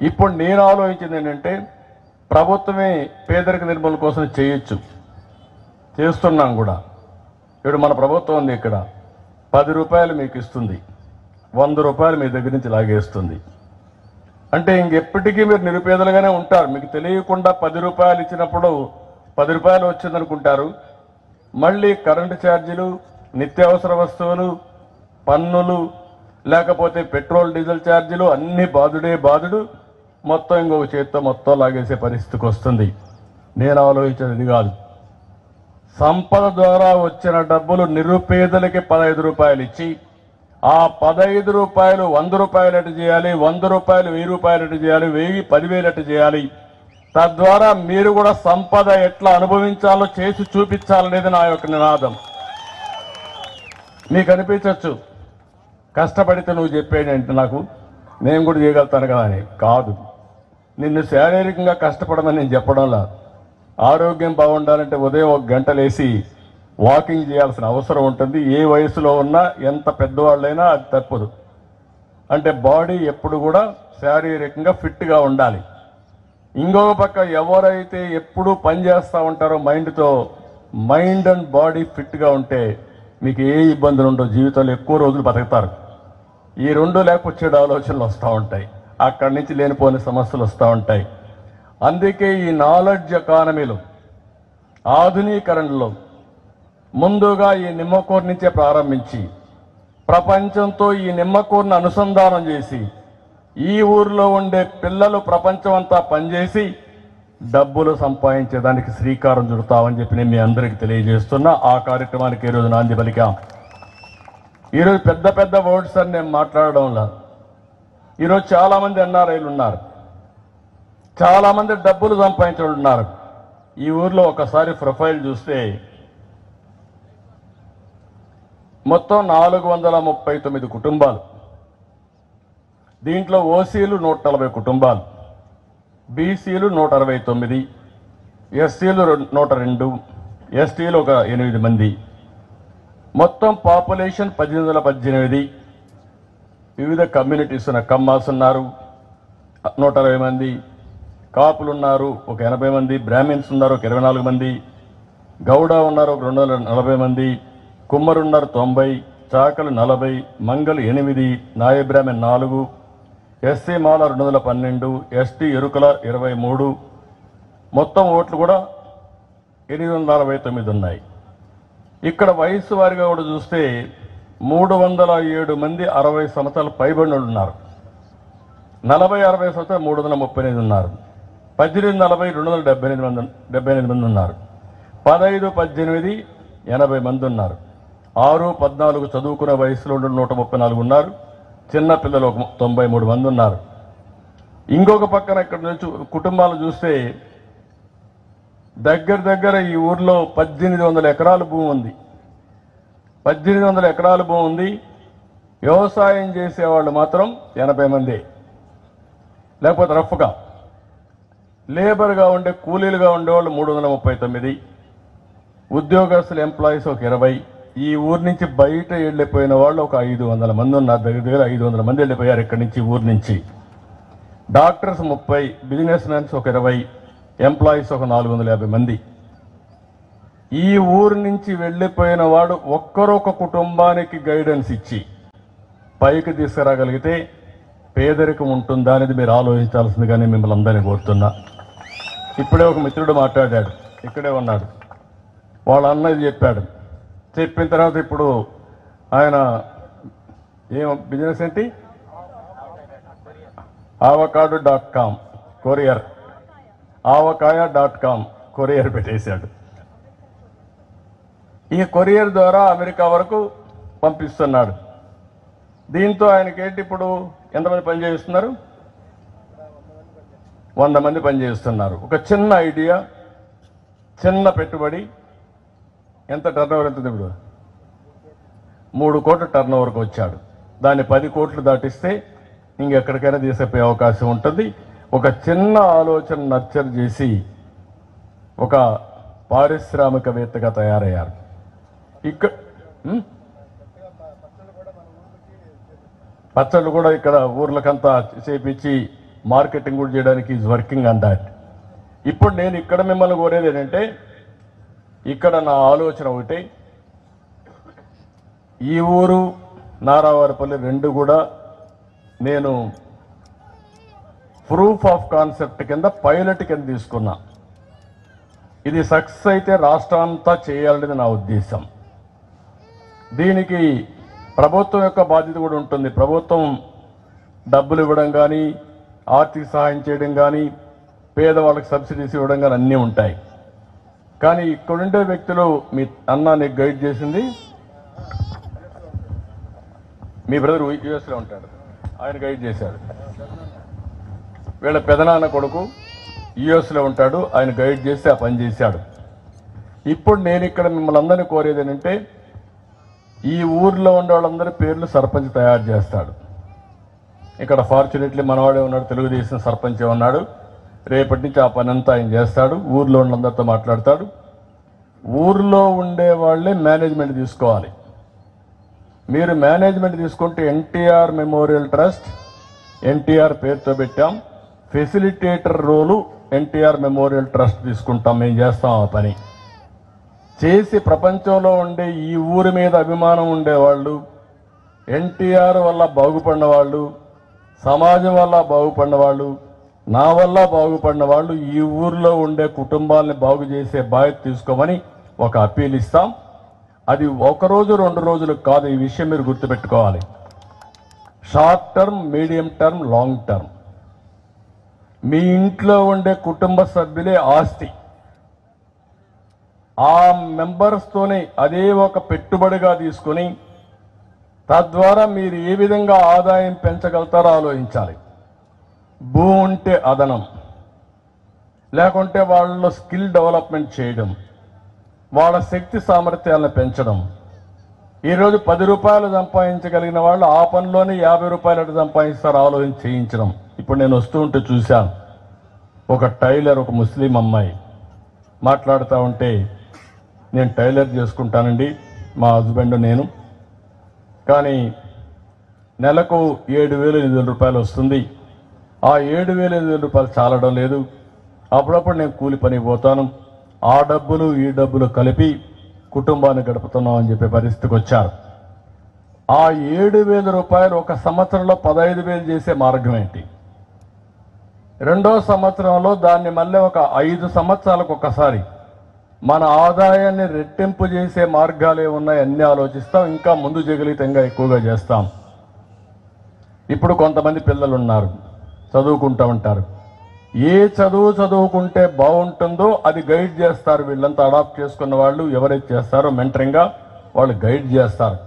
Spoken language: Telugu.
ఇప్పుడు నేను ఆలోచించింది ఏంటంటే ప్రభుత్వమే పేదరిక నిర్మూలన కోసం చేయొచ్చు చేస్తున్నాం కూడా ఇప్పుడు మన ప్రభుత్వం ఉంది ఇక్కడ పది రూపాయలు మీకు ఇస్తుంది వంద రూపాయలు మీ దగ్గర నుంచి లాగేస్తుంది అంటే ఇంకెప్పటికీ మీరు నిరుపేదలుగానే ఉంటారు మీకు తెలియకుండా పది రూపాయలు ఇచ్చినప్పుడు పది రూపాయలు వచ్చిందనుకుంటారు మళ్ళీ కరెంటు ఛార్జీలు నిత్యావసర వస్తువులు పన్నులు లేకపోతే పెట్రోల్ డీజిల్ ఛార్జీలు అన్ని బాధుడే బాధుడు మొత్తం ఇంకొక చేత్తో మొత్తం లాగేసే పరిస్థితికి వస్తుంది నేను ఆలోచించేది కాదు సంపద ద్వారా వచ్చిన డబ్బులు నిరుపేదలకి పదహైదు రూపాయలు ఇచ్చి ఆ పదహైదు రూపాయలు వంద రూపాయలు ఎటు చేయాలి వంద రూపాయలు వెయ్యి రూపాయలు ఎటు చేయాలి వెయ్యి పదివేలు ఎటు చేయాలి తద్వారా మీరు కూడా సంపద ఎట్లా అనుభవించాలో చేసి చూపించాలనేది నా యొక్క నినాదం మీకు అనిపించవచ్చు కష్టపడితే నువ్వు చెప్పేయంటే నాకు నేను కూడా చేయగలుగుతాను కదా అని కాదు నిన్ను శారీరకంగా కష్టపడమని నేను చెప్పడంలా ఆరోగ్యం బాగుండాలంటే ఉదయం ఒక గంట లేసి వాకింగ్ చేయాల్సిన అవసరం ఉంటుంది ఏ వయసులో ఉన్నా ఎంత పెద్దవాళ్ళైనా అది తప్పదు అంటే బాడీ ఎప్పుడు కూడా శారీరకంగా ఫిట్గా ఉండాలి ఇంకొక పక్క ఎవరైతే ఎప్పుడూ పని చేస్తూ ఉంటారో మైండ్తో మైండ్ అండ్ బాడీ ఫిట్గా ఉంటే మీకు ఏ ఇబ్బందులు ఉండవు జీవితంలో ఎక్కువ రోజులు బతుకుతారు ఈ రెండు లేకపోతే చెడు ఆలోచనలు వస్తూ ఉంటాయి అక్కడి నుంచి లేనిపోని సమస్యలు వస్తూ ఉంటాయి అందుకే ఈ నాలెడ్జ్ ఎకానమీలో ఆధునీకరణలో ముందుగా ఈ నిమ్మకూరు నుంచే ప్రారంభించి ప్రపంచంతో ఈ నిమ్మకూరును అనుసంధానం చేసి ఈ ఊరిలో ఉండే పిల్లలు ప్రపంచం అంతా పనిచేసి డబ్బులు సంపాదించేదానికి శ్రీకారం చుడతామని చెప్పి నేను మీ అందరికీ తెలియజేస్తున్నా ఆ కార్యక్రమానికి ఈరోజు నాంది పలికాం ఈరోజు పెద్ద పెద్ద వర్డ్స్ అని నేను మాట్లాడడంలా ఈరోజు చాలా మంది ఎన్ఆర్ఐలు ఉన్నారు చాలా మంది డబ్బులు సంపాదించే వాళ్ళు ఉన్నారు ఈ ఊర్లో ఒకసారి ప్రొఫైల్ చూస్తే మొత్తం నాలుగు వందల ముప్పై తొమ్మిది కుటుంబాలు దీంట్లో ఓసీలు నూట నలభై కుటుంబాలు బీసీలు నూట అరవై తొమ్మిది ఎస్సీలు రెం- నూట రెండు ఎస్టీలు ఒక ఎనిమిది మంది మొత్తం పాపులేషన్ పద్దెనిమిది వందల పద్దెనిమిది వివిధ కమ్యూనిటీస్ ఉన్న కమ్మాస్ ఉన్నారు నూట అరవై మంది కాపులు ఉన్నారు ఒక ఎనభై మంది బ్రాహ్మిన్స్ ఉన్నారు ఒక ఇరవై నాలుగు మంది గౌడ ఉన్నారు ఒక రెండు వందల నలభై మంది కుమ్మరు ఉన్నారు తొంభై చాకలు నలభై మంగలు ఎనిమిది నాయ బ్రాహ్మణ్ నాలుగు ఎస్సీ మాల రెండు వందల పన్నెండు ఎస్టీ ఎరుకల ఇరవై మూడు మొత్తం ఓట్లు కూడా ఎనిమిది వందల అరవై తొమ్మిది ఉన్నాయి ఇక్కడ వయసు వారిగా కూడా చూస్తే మూడు వందల ఏడు మంది అరవై సంవత్సరాలు పైబడిన వాళ్ళు ఉన్నారు నలభై అరవై సంవత్సరాలు మూడు వందల ముప్పై ఎనిమిది ఉన్నారు పద్దెనిమిది నలభై రెండు వందల డెబ్బై ఎనిమిది మంది డెబ్బై ఎనిమిది మంది ఉన్నారు పదహైదు పద్దెనిమిది ఎనభై మంది ఉన్నారు ఆరు పద్నాలుగు చదువుకునే వయసులో ఉండే నూట ముప్పై నాలుగు ఉన్నారు చిన్న పిల్లలు ఒక తొంభై మూడు మంది ఉన్నారు ఇంకొక పక్కన ఇక్కడ నుంచి కుటుంబాలు చూస్తే దగ్గర దగ్గర ఈ ఊర్లో పద్దెనిమిది వందల ఎకరాల భూమి ఉంది పద్దెనిమిది వందల ఎకరాల భూమి ఉంది వ్యవసాయం చేసేవాళ్ళు మాత్రం ఎనభై మంది లేకపోతే రఫ్గా లేబర్గా ఉండే కూలీలుగా ఉండేవాళ్ళు మూడు వందల ముప్పై తొమ్మిది ఉద్యోగస్తులు ఎంప్లాయీస్ ఒక ఇరవై ఈ ఊరు నుంచి బయట వెళ్ళిపోయిన వాళ్ళు ఒక ఐదు వందల మంది ఉన్నారు దగ్గర దగ్గర ఐదు వందల మంది వెళ్ళిపోయారు ఇక్కడి నుంచి ఊరు నుంచి డాక్టర్స్ ముప్పై బిజినెస్ మెన్స్ ఒక ఇరవై ఎంప్లాయీస్ ఒక నాలుగు వందల యాభై మంది ఈ ఊరు నుంచి వెళ్ళిపోయిన వాడు ఒక్కరొక కుటుంబానికి గైడెన్స్ ఇచ్చి పైకి తీసుకురాగలిగితే పేదరికం ఉంటుందా అనేది మీరు ఆలోచించాల్సిందిగానే మిమ్మల్ని అందరినీ కోరుతున్నా ఇప్పుడే ఒక మిత్రుడు మాట్లాడాడు ఇక్కడే ఉన్నాడు వాళ్ళ అన్నది చెప్పాడు చెప్పిన తర్వాత ఇప్పుడు ఆయన ఏం బిజినెస్ ఏంటి ఆవకాడు dot com courier Avakaya dot com courier పెట్టేశాడు ఈ కొరియర్ ద్వారా అమెరికా వరకు పంపిస్తున్నాడు దీంతో ఆయనకేంటి ఇప్పుడు ఎంతమంది పనిచేస్తున్నారు వంద మంది పనిచేస్తున్నారు ఒక చిన్న ఐడియా చిన్న పెట్టుబడి ఎంత టర్న్ ఓవర్ ఎంత ఇప్పుడు మూడు కోట్ల టర్న్ ఓవర్కి వచ్చాడు దాన్ని పది కోట్లు దాటిస్తే ఇంకెక్కడికైనా తీసుకుపోయే అవకాశం ఉంటుంది ఒక చిన్న ఆలోచన నర్చర్ చేసి ఒక పారిశ్రామికవేత్తగా తయారయ్యారు ఇక్కడ ఉం? పచ్చళ్ళు కూడా ఇక్కడ ఊర్లకంతా చేపించి మార్కెటింగ్ కూడా చేయడానికి ఈజ్ వర్కింగ్ ఆన్ దాట్ ఇప్పుడు నేను ఇక్కడ మిమ్మల్ని కోరేది ఏంటంటే ఇక్కడ నా ఆలోచన ఒకటి ఈ ఊరు నారావారిపల్లి రెండు కూడా నేను ప్రూఫ్ ఆఫ్ కాన్సెప్ట్ కింద పైలట్ కింద తీసుకున్నా ఇది సక్సెస్ అయితే రాష్ట్రం అంతా చేయాలనేది నా ఉద్దేశం దీనికి ప్రభుత్వం యొక్క బాధ్యత కూడా ఉంటుంది ప్రభుత్వం డబ్బులు ఇవ్వడం కానీ ఆర్థిక సహాయం చేయడం కానీ పేదవాళ్ళకి సబ్సిడీస్ ఇవ్వడం కానీ అన్నీ ఉంటాయి కానీ ఇక్కడుండే వ్యక్తులు మీ అన్న నీకు గైడ్ చేసింది మీ బ్రదర్ యుఎస్లో ఉంటాడు ఆయన గైడ్ చేశాడు వీళ్ళ పెదనాన్న కొడుకు యుఎస్లో ఉంటాడు ఆయన గైడ్ చేసి ఆ పని చేశాడు ఇప్పుడు నేను ఇక్కడ మిమ్మల్ని అందరినీ కోరేది ఏంటంటే ఈ ఊర్లో ఉండే వాళ్ళందరి పేర్లు సర్పంచ్ తయారు చేస్తాడు ఇక్కడ ఫార్చునేట్లీ మనవాడే ఉన్నాడు తెలుగుదేశం సర్పంచ్ ఉన్నాడు రేపటి నుంచి ఆ పని అంతా ఆయన చేస్తాడు ఊర్లో వాళ్ళందరితో మాట్లాడతాడు ఊర్లో ఉండే వాళ్ళే మేనేజ్మెంట్ తీసుకోవాలి మీరు మేనేజ్మెంట్ తీసుకుంటే ఎన్టీఆర్ మెమోరియల్ ట్రస్ట్ ఎన్టీఆర్ పేరుతో పెట్టాం facilitator role NTR memorial trust తీసుకుంటాం మేము చేస్తాం ఆ పని చేసి ప్రపంచంలో ఉండే ఈ ఊరి మీద అభిమానం ఉండేవాళ్ళు ఎన్టీఆర్ వల్ల బాగుపడిన వాళ్ళు సమాజం వల్ల బాగుపడిన వాళ్ళు నా వల్ల బాగుపడిన వాళ్ళు ఈ ఊర్లో ఉండే కుటుంబాలని బాగు చేసే బాధ్యత తీసుకోమని ఒక అప్పీల్ ఇస్తాం అది ఒక రోజు రెండు రోజులు కాదు ఈ విషయం మీరు గుర్తుపెట్టుకోవాలి short term medium term long term మీ ఇంట్లో ఉండే కుటుంబ సభ్యులే ఆస్తి ఆ మెంబర్స్తోనే అదే ఒక పెట్టుబడిగా తీసుకొని తద్వారా మీరు ఏ విధంగా ఆదాయం పెంచగలుగుతారో ఆలోచించాలి భూ ఉంటే అదనం లేకుంటే వాళ్ళలో స్కిల్ డెవలప్మెంట్ చేయడం వాళ్ళ శక్తి సామర్థ్యాలను పెంచడం ఈరోజు పది రూపాయలు సంపాదించగలిగిన వాళ్ళు ఆ పనిలోనే యాభై రూపాయలు ఎటు సంపాదిస్తారు ఆలోచన చేయించడం ఇప్పుడు నేను వస్తూ ఉంటే చూశాను ఒక టైలర్ ఒక ముస్లిం అమ్మాయి మాట్లాడుతూ ఉంటే నేను టైలర్ చేసుకుంటానండి మా హస్బెండ్ నేను కానీ నెలకు ఏడు వేలు ఎనిమిది వేల రూపాయలు వస్తుంది ఆ ఏడు వేల ఎనిమిది వేల రూపాయలు చాలడం లేదు అప్పుడప్పుడు నేను కూలి పని పోతాను ఆ డబ్బులు ఈ డబ్బులు కలిపి కుటుంబాన్ని గడుపుతున్నాం అని చెప్పే పరిస్థితికి వచ్చారు ఆ ఏడు వేల రూపాయలు ఒక సంవత్సరంలో పదహైదు వేలు చేసే మార్గం ఏంటి రెండో సంవత్సరంలో దాన్ని మళ్ళీ ఒక ఐదు సంవత్సరాలకు ఒకసారి మన ఆదాయాన్ని రెట్టింపు చేసే మార్గాలు ఏమున్నాయి అన్ని ఆలోచిస్తాం ఇంకా ముందు జగలితంగా ఎక్కువగా చేస్తాం ఇప్పుడు కొంతమంది పిల్లలు ఉన్నారు చదువుకుంటూ ఉంటారు ఏ చదువు చదువుకుంటే బాగుంటుందో అది గైడ్ చేస్తారు వీళ్ళంతా అడాప్ట్ చేసుకున్న వాళ్ళు ఎవరైతే చేస్తారో మెంటరింగ్గా వాళ్ళు గైడ్ చేస్తారు